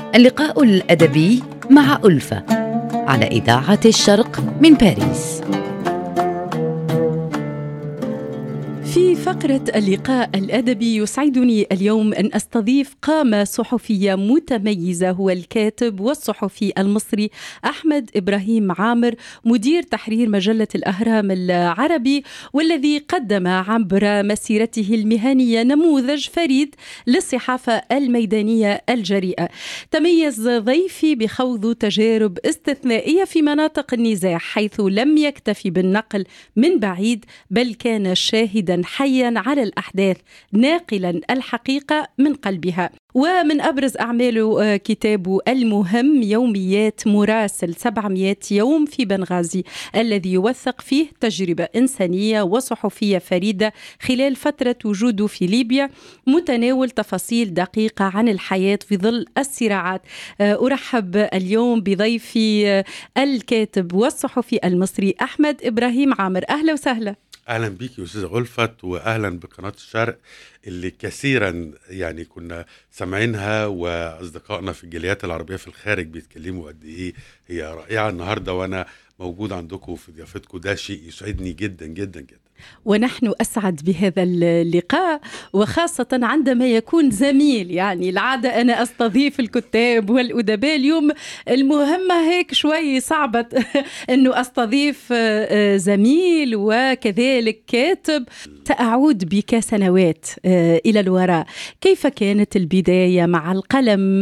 اللقاء الأدبي مع ألفة على إذاعة الشرق من باريس في فقرة اللقاء الأدبي يسعدني اليوم أن أستضيف قامة صحفية متميزة هو الكاتب والصحفي المصري أحمد إبراهيم عامر مدير تحرير مجلة الأهرام العربي والذي قدم عبر مسيرته المهنية نموذج فريد للصحافة الميدانية الجريئة تميز ضيفي بخوض تجارب استثنائية في مناطق النزاع حيث لم يكتفي بالنقل من بعيد بل كان شاهدا حيا على الاحداث ناقلا الحقيقه من قلبها ومن ابرز اعماله آه، كتابه المهم يوميات مراسل 700 يوم في بنغازي الذي يوثق فيه تجربه انسانيه وصحفيه فريده خلال فتره وجوده في ليبيا متناول تفاصيل دقيقه عن الحياه في ظل الصراعات آه، ارحب اليوم بضيفي آه، الكاتب والصحفي المصري احمد ابراهيم عامر اهلا وسهلا اهلا بيك يا استاذه غلفت واهلا بقناه الشرق اللي كثيرا يعني كنا سامعينها واصدقائنا في الجاليات العربيه في الخارج بيتكلموا قد ايه هي رائعه النهارده وانا موجود عندكم في ضيافتكم ده شيء يسعدني جدا جدا جدا ونحن اسعد بهذا اللقاء وخاصه عندما يكون زميل يعني العاده انا استضيف الكتاب والادباء اليوم المهمه هيك شوي صعبه انه استضيف آه، زميل وكذلك كاتب ساعود بك سنوات آه، الى الوراء كيف كانت البدايه مع القلم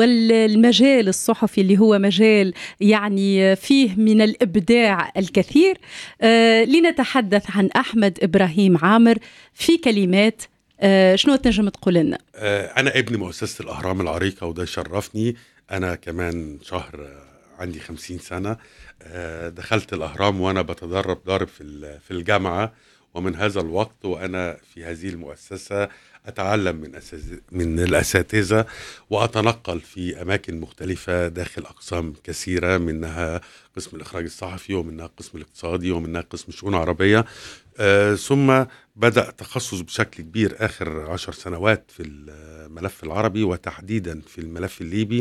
والمجال الصحفي اللي هو مجال يعني فيه من الابداع الكثير آه، لنتحدث عن احمد ابراهيم عامر في كلمات آه شنو تنجم تقول لنا؟ آه انا ابن مؤسسه الاهرام العريقه وده شرفني انا كمان شهر آه، عندي خمسين سنه آه دخلت الاهرام وانا بتدرب ضارب في في الجامعه ومن هذا الوقت وانا في هذه المؤسسه اتعلم من من الاساتذه واتنقل في اماكن مختلفه داخل اقسام كثيره منها قسم الاخراج الصحفي ومنها قسم الاقتصادي ومنها قسم الشؤون العربيه آه ثم بدا تخصص بشكل كبير اخر عشر سنوات في الملف العربي وتحديدا في الملف الليبي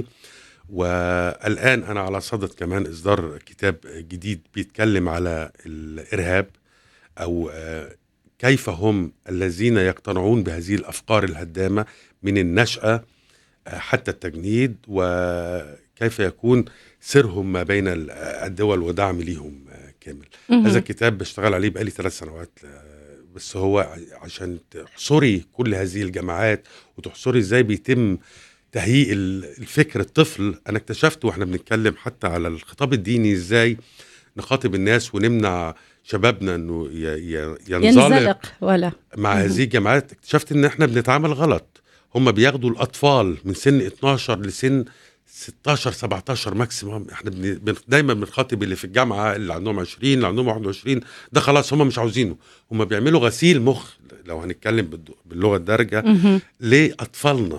والان انا على صدد كمان اصدار كتاب جديد بيتكلم على الارهاب او آه كيف هم الذين يقتنعون بهذه الافكار الهدامه من النشاه آه، حتى التجنيد وكيف يكون سرهم ما بين الدول ودعم ليهم آه، كامل هذا الكتاب بشتغل عليه بقالي ثلاث سنوات آه، بس هو عشان تحصري كل هذه الجماعات وتحصري ازاي بيتم تهيئ الفكر الطفل انا اكتشفت واحنا بنتكلم حتى على الخطاب الديني ازاي نخاطب الناس ونمنع شبابنا انه ينزلق ولا مع هذه الجامعات اكتشفت ان احنا بنتعامل غلط هم بياخدوا الاطفال من سن 12 لسن 16 17 ماكسيموم احنا بن... دايما بنخاطب اللي في الجامعه اللي عندهم 20 اللي عندهم 21 ده خلاص هم مش عاوزينه هم بيعملوا غسيل مخ لو هنتكلم باللغه الدارجه لاطفالنا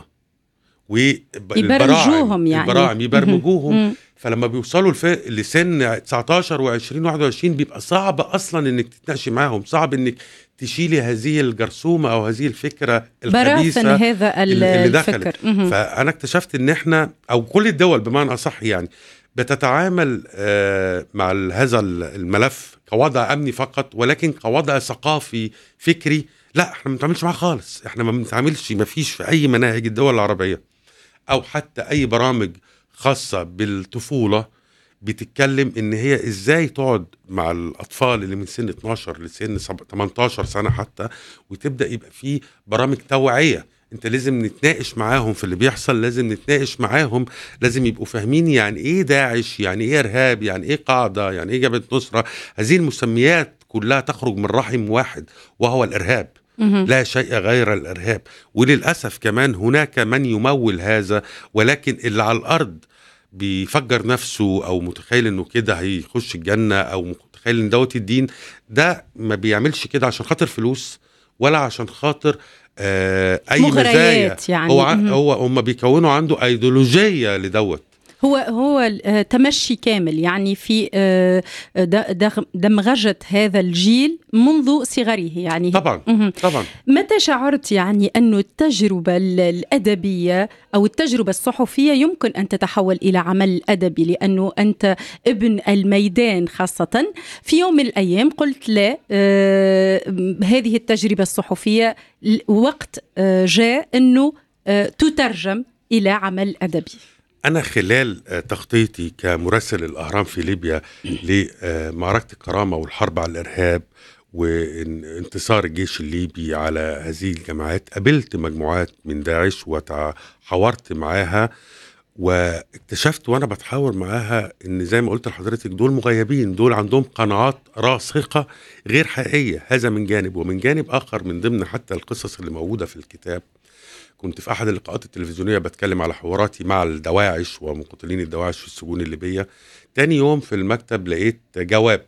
ويبرمجوهم يعني البراعم يبرمجوهم فلما بيوصلوا الف... لسن 19 و20 21 بيبقى صعب اصلا انك تتناقشي معاهم صعب انك تشيلي هذه الجرثومه او هذه الفكره الخبيثه هذا اللي دخلت فانا اكتشفت ان احنا او كل الدول بمعنى اصح يعني بتتعامل آه مع هذا الملف كوضع امني فقط ولكن كوضع ثقافي فكري لا احنا ما بنتعاملش معاه خالص احنا ما بنتعاملش ما فيش في اي مناهج الدول العربيه او حتى اي برامج خاصه بالطفوله بتتكلم ان هي ازاي تقعد مع الاطفال اللي من سن 12 لسن 18 سنه حتى وتبدا يبقى في برامج توعيه انت لازم نتناقش معاهم في اللي بيحصل لازم نتناقش معاهم لازم يبقوا فاهمين يعني ايه داعش يعني ايه ارهاب يعني ايه قاعده يعني ايه جبهه نصره هذه المسميات كلها تخرج من رحم واحد وهو الارهاب لا شيء غير الارهاب وللاسف كمان هناك من يمول هذا ولكن اللي على الارض بيفجر نفسه او متخيل انه كده هيخش الجنه او متخيل ان دوت الدين ده ما بيعملش كده عشان خاطر فلوس ولا عشان خاطر آه اي مزايا يعني هو هو هم بيكونوا عنده ايديولوجيه لدوت هو هو آه، تمشي كامل يعني في آه، د- دغ- دمغجة هذا الجيل منذ صغره يعني طبعا مهم. طبعا متى شعرت يعني أن التجربة ال- الأدبية أو التجربة الصحفية يمكن أن تتحول إلى عمل أدبي لأنه أنت ابن الميدان خاصة في يوم من الأيام قلت لا آه هذه التجربة الصحفية ل- وقت آه جاء أنه آه تترجم إلى عمل أدبي انا خلال آه، تغطيتي كمراسل الاهرام في ليبيا لمعركه الكرامه والحرب على الارهاب وانتصار الجيش الليبي على هذه الجماعات قابلت مجموعات من داعش وحاورت معاها واكتشفت وانا بتحاور معاها ان زي ما قلت لحضرتك دول مغيبين دول عندهم قناعات راسخه غير حقيقيه هذا من جانب ومن جانب اخر من ضمن حتى القصص اللي موجوده في الكتاب كنت في احد اللقاءات التلفزيونيه بتكلم على حواراتي مع الدواعش ومقاتلين الدواعش في السجون الليبيه تاني يوم في المكتب لقيت جواب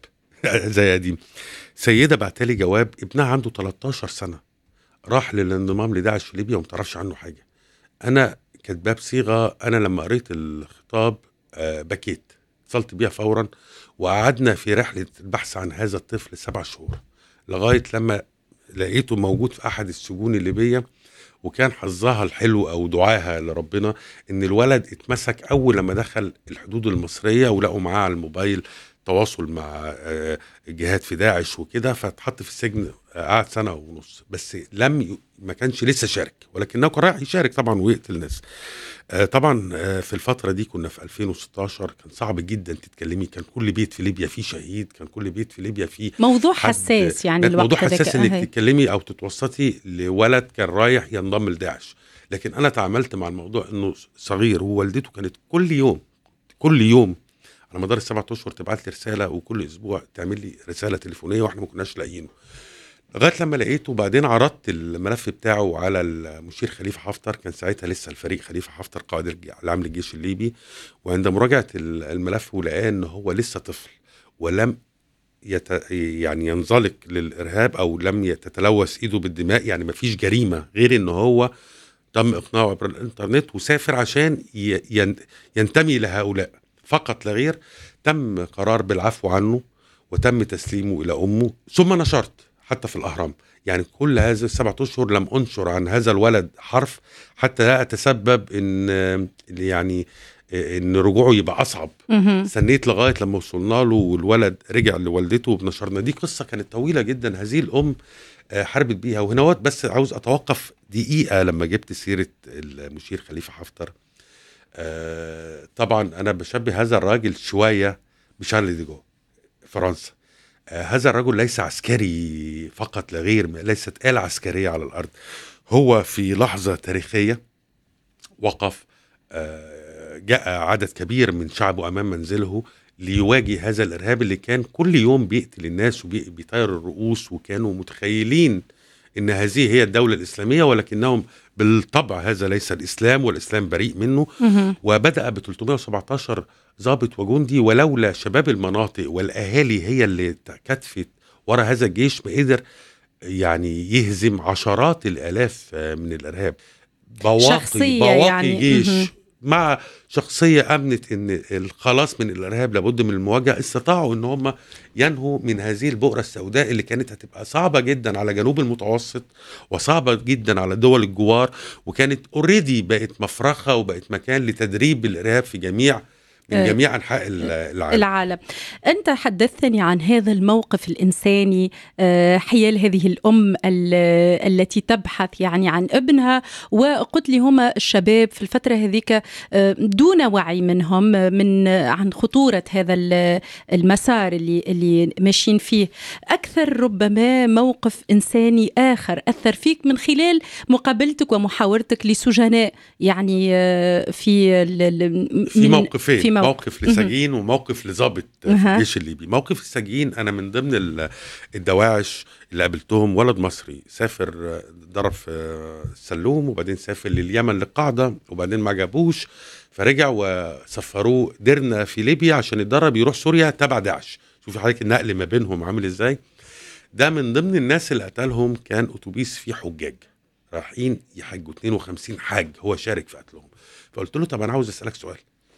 زي قديم سيده بعتلي جواب ابنها عنده 13 سنه راح للانضمام لداعش في ليبيا وما تعرفش عنه حاجه انا كاتباه بصيغه انا لما قريت الخطاب آه، بكيت اتصلت بيها فورا وقعدنا في رحله البحث عن هذا الطفل سبع شهور لغايه لما لقيته موجود في احد السجون الليبيه وكان حظها الحلو او دعاها لربنا ان الولد اتمسك اول لما دخل الحدود المصريه ولقوا معاه على الموبايل تواصل مع آه، جهات في داعش وكده فاتحط في السجن آه، قعد سنه ونص بس لم ي... ما كانش لسه شارك ولكنه كان رايح يشارك طبعا ويقتل ناس آه، طبعا آه، في الفتره دي كنا في 2016 كان صعب جدا تتكلمي كان كل بيت في ليبيا فيه شهيد كان كل بيت في ليبيا فيه موضوع حد- حساس يعني كان الوقت موضوع هذاك. حساس آه، انك هي. تتكلمي او تتوسطي لولد كان رايح ينضم لداعش لكن انا تعاملت مع الموضوع انه صغير ووالدته كانت كل يوم كل يوم على مدار السبع اشهر تبعت لي رساله وكل اسبوع تعمل لي رساله تليفونيه واحنا ما كناش لاقيينه لغايه لما لقيته وبعدين عرضت الملف بتاعه على المشير خليفه حفتر كان ساعتها لسه الفريق خليفه حفتر قائد الج- العام للجيش الليبي وعند مراجعه ال- الملف ولقاه ان هو لسه طفل ولم يت... يعني ينزلق للارهاب او لم تتلوث ايده بالدماء يعني ما فيش جريمه غير ان هو تم اقناعه عبر الانترنت وسافر عشان ي... ين... ينتمي لهؤلاء فقط لا غير تم قرار بالعفو عنه وتم تسليمه الى امه ثم نشرت حتى في الاهرام يعني كل هذه السبعة اشهر لم انشر عن هذا الولد حرف حتى لا اتسبب ان يعني ان رجوعه يبقى اصعب مهم. استنيت لغايه لما وصلنا له والولد رجع لوالدته وبنشرنا دي قصه كانت طويله جدا هذه الام آه، حاربت بيها وهنا بس عاوز اتوقف دقيقه لما جبت سيره المشير خليفه حفتر آه، طبعا انا بشبه هذا الراجل شويه بشارل ديجو فرنسا آه، هذا الرجل ليس عسكري فقط لا غير ليست آلة عسكرية على الأرض هو في لحظة تاريخية وقف آه، جاء عدد كبير من شعبه أمام منزله ليواجه هذا الإرهاب اللي كان كل يوم بيقتل الناس وبيطير الرؤوس وكانوا متخيلين ان هذه هي الدولة الإسلامية ولكنهم بالطبع هذا ليس الإسلام والإسلام بريء منه مهم. وبدأ ب 317 ضابط وجندي ولولا شباب المناطق والأهالي هي اللي كتفت ورا هذا الجيش ما قدر يعني يهزم عشرات الآلاف آه، من الإرهاب بواقي شخصية بواقي يعني. جيش مهم. مع شخصية أمنت إن الخلاص من الإرهاب لابد من المواجهة استطاعوا إن هم ينهوا من هذه البؤرة السوداء اللي كانت هتبقى صعبة جدا على جنوب المتوسط وصعبة جدا على دول الجوار وكانت اوريدي بقت مفرخة وبقت مكان لتدريب الإرهاب في جميع من آه. جميع أنحاء ال- العالم العالم أنت حدثتني عن هذا الموقف الإنساني آه، حيال هذه الأم ال- التي تبحث يعني عن ابنها وقلت لي هما الشباب في الفترة هذيك آه، دون وعي منهم آه، من آه، عن خطورة هذا ال- المسار اللي اللي ماشيين فيه أكثر ربما موقف إنساني آخر أثر فيك من خلال مقابلتك ومحاورتك لسجناء يعني آه، في ال- ال- في من- موقفين في موقف. موقف لسجين وموقف لضابط في أها. الجيش الليبي موقف السجين انا من ضمن ال- الدواعش اللي قابلتهم ولد مصري سافر آه، ضرب في آه، السلوم وبعدين سافر لليمن للقاعده وبعدين ما جابوش فرجع وسفروه درنا في ليبيا عشان يتدرب يروح سوريا تبع داعش شوفي حضرتك النقل ما بينهم عامل ازاي ده من ضمن الناس اللي قتلهم كان اتوبيس فيه حجاج رايحين يحجوا 52 حاج هو شارك في قتلهم فقلت له طب انا عاوز اسالك سؤال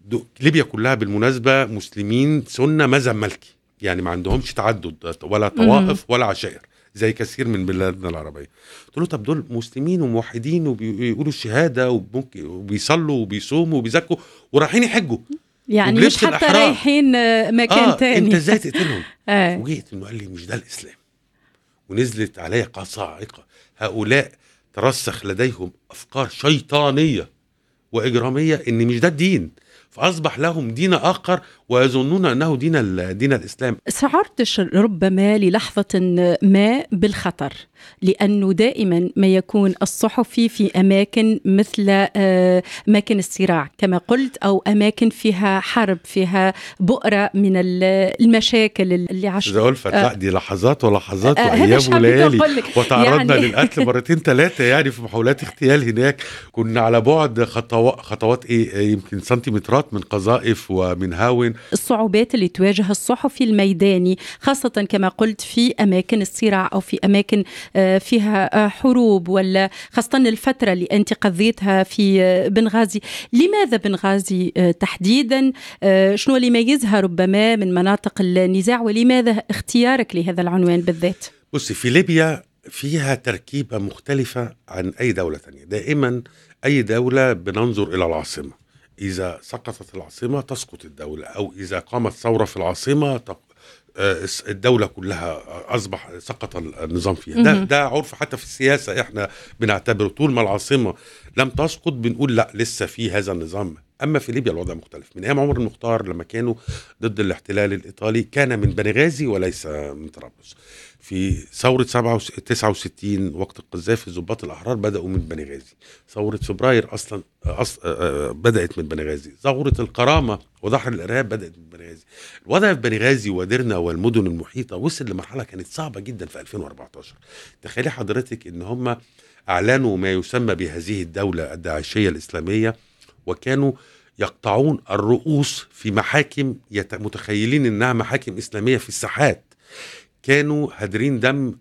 دو- ليبيا كلها بالمناسبه مسلمين سنه مذهب ملكي يعني ما عندهمش تعدد ولا طوائف ولا عشائر زي كثير من بلادنا العربيه قلت له طب دول مسلمين وموحدين وبيقولوا الشهاده وممكن وبيصلوا وبيصوموا وبيزكوا ورايحين يحجوا يعني وبلبس مش حتى الإحرام. رايحين آه، مكان اه تاني انت ازاي تقتلهم آه. فوجئت انه قال لي مش ده الاسلام ونزلت عليا صاعقه هؤلاء ترسخ لديهم افكار شيطانيه واجراميه ان مش ده الدين فاصبح لهم دين اخر ويظنون انه دين ال- دين الاسلام شعرتش ربما للحظة ما بالخطر لأنه دائما ما يكون الصحفي في أماكن مثل آه، أماكن الصراع كما قلت أو أماكن فيها حرب فيها بؤرة من ال- المشاكل اللي عاشوا اذا ألفت لا دي لحظات ولحظات آه، هذا وايام مش حبيت وليالي أقول لك. وتعرضنا يعني- للقتل مرتين ثلاثه يعني في محاولات اغتيال هناك كنا على بعد خطوات خطوات ايه يمكن سنتيمترات من قذائف ومن هاون الصعوبات اللي تواجه الصحفي الميداني خاصة كما قلت في أماكن الصراع أو في أماكن آه، فيها آه، حروب ولا خاصة الفترة اللي أنت قضيتها في آه، بنغازي لماذا بنغازي آه، تحديدا آه، شنو اللي يميزها ربما من مناطق النزاع ولماذا اختيارك لهذا العنوان بالذات بصي في ليبيا فيها تركيبة مختلفة عن أي دولة تانية دائما أي دولة بننظر إلى العاصمة إذا سقطت العاصمة تسقط الدولة أو إذا قامت ثورة في العاصمة تق- آه، الدولة كلها أصبح سقط النظام فيها ده, مهم. ده عرف حتى في السياسة إحنا بنعتبره طول ما العاصمة لم تسقط بنقول لا لسه في هذا النظام أما في ليبيا الوضع مختلف من أيام عمر المختار لما كانوا ضد الاحتلال الإيطالي كان من بنغازي وليس من طرابلس في ثورة 69 وقت القذافي ضباط الأحرار بدأوا من بنغازي ثورة فبراير أصلا أص... آه، آه، بدأت من بنغازي ثورة الكرامة وضحر الإرهاب بدأت من بنغازي الوضع في بنغازي ودرنا والمدن المحيطة وصل لمرحلة كانت صعبة جدا في 2014 تخيلي حضرتك إن هم أعلنوا ما يسمى بهذه الدولة الداعشية الإسلامية وكانوا يقطعون الرؤوس في محاكم يت... متخيلين انها محاكم اسلاميه في الساحات كانوا هادرين دم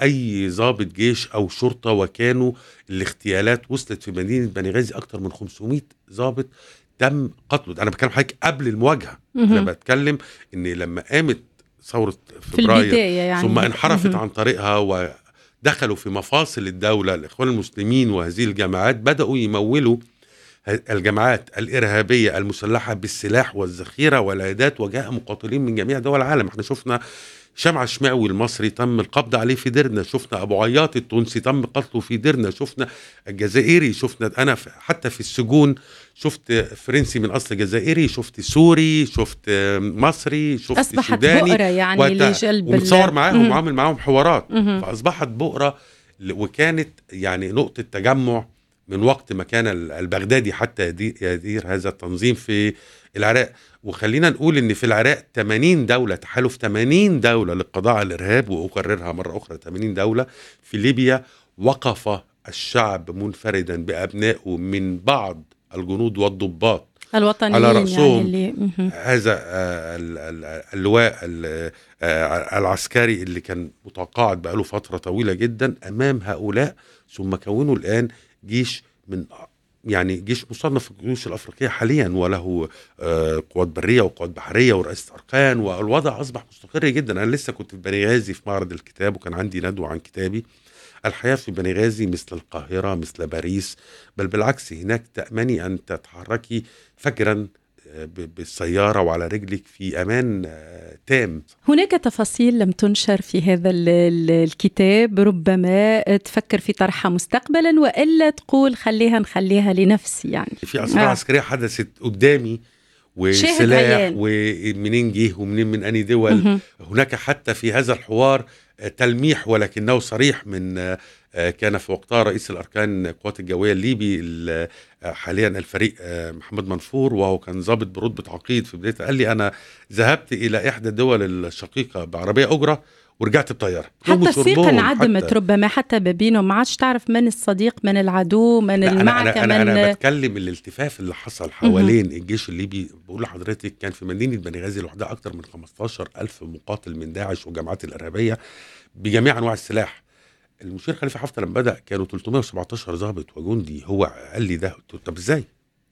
اي ضابط جيش او شرطه وكانوا الاغتيالات وصلت في مدينه بني غازي اكتر من 500 ضابط تم قتله انا بتكلم حضرتك قبل المواجهه انا مهم. بتكلم ان لما قامت ثوره في فبراير البداية يعني ثم انحرفت مهم. عن طريقها ودخلوا في مفاصل الدولة الإخوان المسلمين وهذه الجماعات بدأوا يمولوا ه- الجماعات الإرهابية المسلحة بالسلاح والذخيرة والعدات وجاء مقاتلين من جميع دول العالم احنا شفنا شمع الشماوي المصري تم القبض عليه في ديرنا شفنا أبو عياط التونسي تم قتله في ديرنا شفنا الجزائري شفنا أنا في- حتى في السجون شفت فرنسي من أصل جزائري شفت سوري شفت مصري شفت أصبحت سوداني بؤرة يعني وت- لجلب ال- ومتصور معاهم مم. وعامل معاهم حوارات مهم. فاصبحت بؤره ل- وكانت يعني نقطه تجمع من وقت ما كان ال- البغدادي حتى يدي- يدير هذا التنظيم في العراق وخلينا نقول ان في العراق 80 دوله تحالف 80 دوله للقضاء على الارهاب واكررها مره اخرى 80 دوله في ليبيا وقف الشعب منفردا بابنائه من بعض الجنود والضباط الوطنيين على يعني رأسهم اللي مهم. هذا آه، ال- ال- اللواء ال- آه، العسكري اللي كان متقاعد بقاله فترة طويلة جدا أمام هؤلاء ثم كونوا الآن جيش من يعني جيش مصنف في الجيوش الأفريقية حاليا وله آه، قوات برية وقوات بحرية ورئاسة أركان والوضع أصبح مستقر جدا أنا لسه كنت في بني غازي في معرض الكتاب وكان عندي ندوة عن كتابي الحياة في بني غازي مثل القاهرة مثل باريس بل بالعكس هناك تأمني أن تتحركي فجرا آه، ب- بالسيارة وعلى رجلك في أمان آه، تام هناك تفاصيل لم تنشر في هذا ال- ال- الكتاب ربما تفكر في طرحها مستقبلا والا تقول خليها نخليها لنفسي يعني في أسرار آه. عسكرية حدثت قدامي شاهد وسلاح عيان. ومنين جه ومنين من أني دول مهم. هناك حتى في هذا الحوار آه، تلميح ولكنه صريح من آه، آه، كان في وقتها رئيس الأركان القوات الجوية الليبي ال- آه، حاليا الفريق آه، محمد منفور وهو كان ضابط برتبة عقيد في بداية قال لي أنا ذهبت إلى إحدى الدول الشقيقة بعربية أجرة ورجعت بطيارة حتى هم الثقة شربهم انعدمت حتى. ربما حتى بينهم ما عادش تعرف من الصديق من العدو من لا أنا, المعركة أنا, أنا, من أنا بتكلم الالتفاف اللي حصل حوالين الجيش الليبي بقول لحضرتك كان في مدينة بني غازي لوحدها أكتر من 15 ألف مقاتل من داعش والجماعات الإرهابية بجميع أنواع السلاح المشير خليفة حفتة لما بدأ كانوا 317 ضابط وجندي هو قال لي ده قلت له طب إزاي؟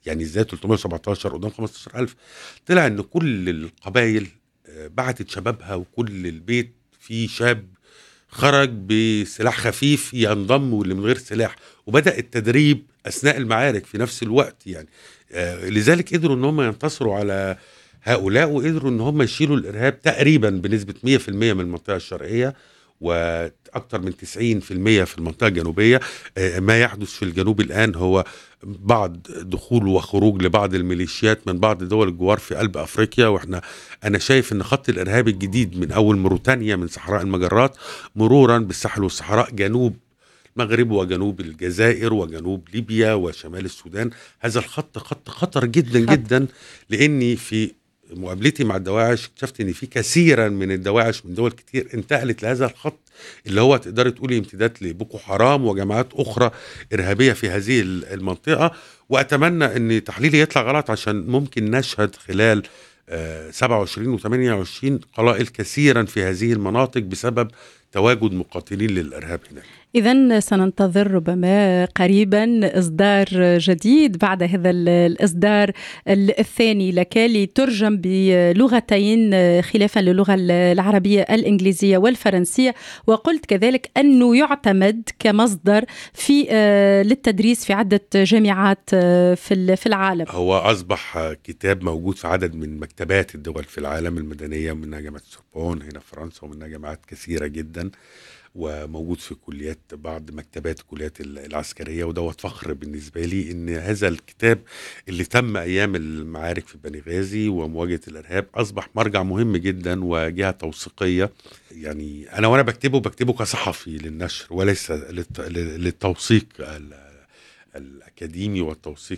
يعني ازاي 317 قدام 15000 طلع ان كل القبائل آه، بعتت شبابها وكل البيت فيه شاب خرج بسلاح خفيف ينضم واللي من غير سلاح وبدا التدريب اثناء المعارك في نفس الوقت يعني آه، لذلك قدروا ان هم ينتصروا على هؤلاء وقدروا ان هم يشيلوا الارهاب تقريبا بنسبه 100% من المنطقه الشرقيه واكثر من 90% في المنطقه الجنوبيه آه، ما يحدث في الجنوب الان هو بعض دخول وخروج لبعض الميليشيات من بعض دول الجوار في قلب افريقيا واحنا انا شايف ان خط الارهاب الجديد من اول موريتانيا من صحراء المجرات مرورا بالساحل والصحراء جنوب المغرب وجنوب الجزائر وجنوب ليبيا وشمال السودان هذا الخط خط خطر جدا خط. جدا لاني في مقابلتي مع الدواعش اكتشفت ان في كثيرا من الدواعش من دول كتير انتقلت لهذا الخط اللي هو تقدري تقولي امتداد لبوكو حرام وجماعات اخرى ارهابيه في هذه المنطقه واتمنى ان تحليلي يطلع غلط عشان ممكن نشهد خلال آه، 27 و 28 قلائل كثيرا في هذه المناطق بسبب تواجد مقاتلين للارهاب هناك إذا سننتظر ربما قريبا إصدار جديد بعد هذا ال- الإصدار ال- الثاني لك لترجم بلغتين خلافا للغة ال- العربية الإنجليزية والفرنسية وقلت كذلك أنه يعتمد كمصدر في آه، للتدريس في عدة جامعات آه، في ال- في العالم هو اصبح آه، كتاب موجود في عدد من مكتبات الدول في العالم المدنيه منها جامعه سوربون هنا في فرنسا ومنها جامعات كثيره جدا وموجود في كليات بعض مكتبات الكليات ال- العسكريه ودوت فخر بالنسبه لي ان هذا الكتاب اللي تم ايام المعارك في بني غازي ومواجهه الارهاب اصبح مرجع مهم جدا وجهه توثيقيه يعني انا وانا بكتبه بكتبه كصحفي للنشر وليس للت- للتوثيق ال- الاكاديمي والتوثيق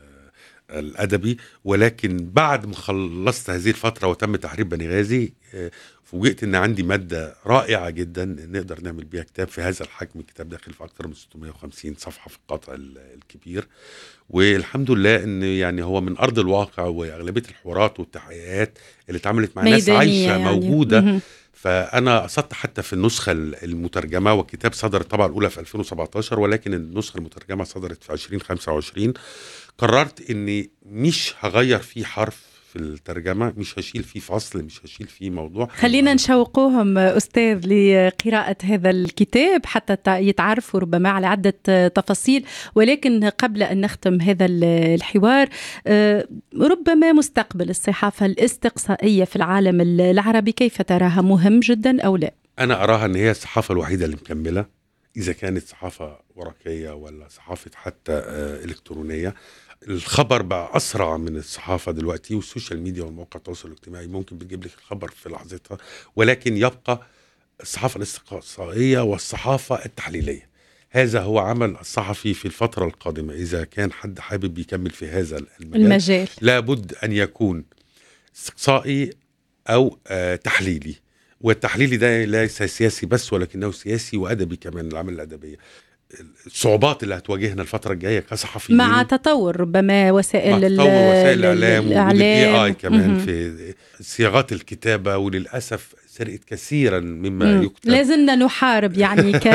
آه، الادبي ولكن بعد ما خلصت هذه الفتره وتم تحرير بني غازي آه، فوجئت ان عندي ماده رائعه جدا نقدر نعمل بيها كتاب في هذا الحجم الكتاب داخل في اكثر من 650 صفحه في القطع ال- الكبير والحمد لله ان يعني هو من ارض الواقع واغلبيه الحوارات والتحقيقات اللي اتعملت مع ناس ميدانية عايشه يعني. موجوده مهم. فانا قصدت حتى في النسخه المترجمه والكتاب صدر الطبعه الاولى في 2017 ولكن النسخه المترجمه صدرت في 2025 قررت اني مش هغير فيه حرف في الترجمه مش هشيل فيه فصل مش هشيل فيه موضوع خلينا نشوقوهم أستاذ لقراءة هذا الكتاب حتى تع- يتعرفوا ربما على عدة تفاصيل ولكن قبل أن نختم هذا ال- الحوار آه، ربما مستقبل الصحافة الاستقصائية في العالم ال- العربي كيف تراها مهم جدا أو لا انا اراها ان هي الصحافه الوحيده اللي مكمله اذا كانت صحافه ورقيه ولا صحافه حتى آه، الكترونيه الخبر بقى اسرع من الصحافه دلوقتي والسوشيال ميديا والمواقع التواصل الاجتماعي ممكن بتجيب لك الخبر في لحظتها ولكن يبقى الصحافه الاستقصائيه والصحافه التحليليه هذا هو عمل الصحفي في الفتره القادمه اذا كان حد حابب يكمل في هذا المجال المجال لابد ان يكون استقصائي او آه تحليلي والتحليلي ده ليس سياسي بس ولكنه سياسي وادبي كمان العمل الادبيه الصعوبات اللي هتواجهنا الفتره الجايه كصحفيين مع تطور ربما وسائل مع ال- تطور وسائل ال- الاعلام والاي اي كمان مهم. في صياغات الكتابه وللاسف سرقت كثيرا مما مم. يكتب لازلنا نحارب يعني ك...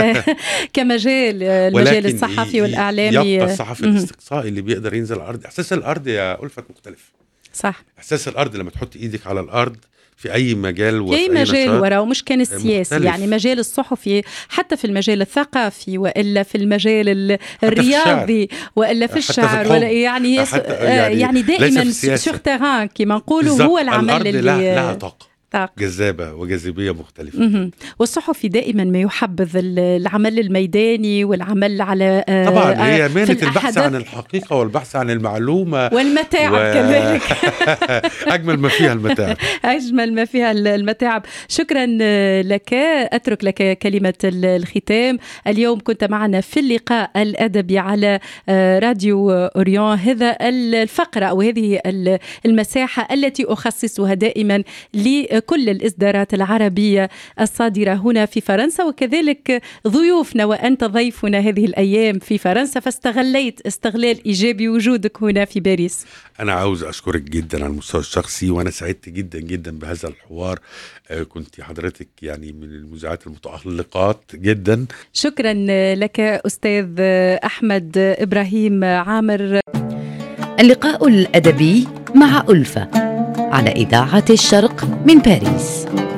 كمجال المجال ولكن الصحفي ي- والإعلامي يبقى الصحفي مهم. الاستقصائي اللي بيقدر ينزل الارض احساس الارض يا الفت مختلف صح احساس الارض لما تحط ايدك على الارض في اي مجال وفي في أي مجال نشاط وراه مش كان السياسي مختلف. يعني مجال الصحفي حتى في المجال الثقافي والا في المجال ال- في الرياضي والا في حتى في الشعر الحب. ولا يعني حتى يعني, يعني يعني ليس في دائما السياسة. سور تيران كما نقولوا بالظبط. هو العمل الارض اللي لها, لها طاقه طاقة. جذابه وجاذبيه مختلفه مهم. والصحفي دائما ما يحبذ ال- العمل الميداني والعمل على آه، طبعا آه، هي في مهنه البحث الأحداث عن الحقيقه والبحث عن المعلومه والمتاعب و- كذلك اجمل ما فيها المتاعب أجمل ما فيها المتاعب شكرا لك أترك لك كلمة الختام اليوم كنت معنا في اللقاء الأدبي على راديو أوريون هذا الفقرة أو هذه المساحة التي أخصصها دائما لكل الإصدارات العربية الصادرة هنا في فرنسا وكذلك ضيوفنا وأنت ضيفنا هذه الأيام في فرنسا فاستغليت استغلال إيجابي وجودك هنا في باريس انا عاوز اشكرك جدا على المستوى الشخصي وانا سعدت جدا جدا بهذا الحوار آه، كنت حضرتك يعني من المذيعات المتالقات جدا شكرا لك استاذ احمد ابراهيم عامر اللقاء الأدبي مع ألفة على إذاعة الشرق من باريس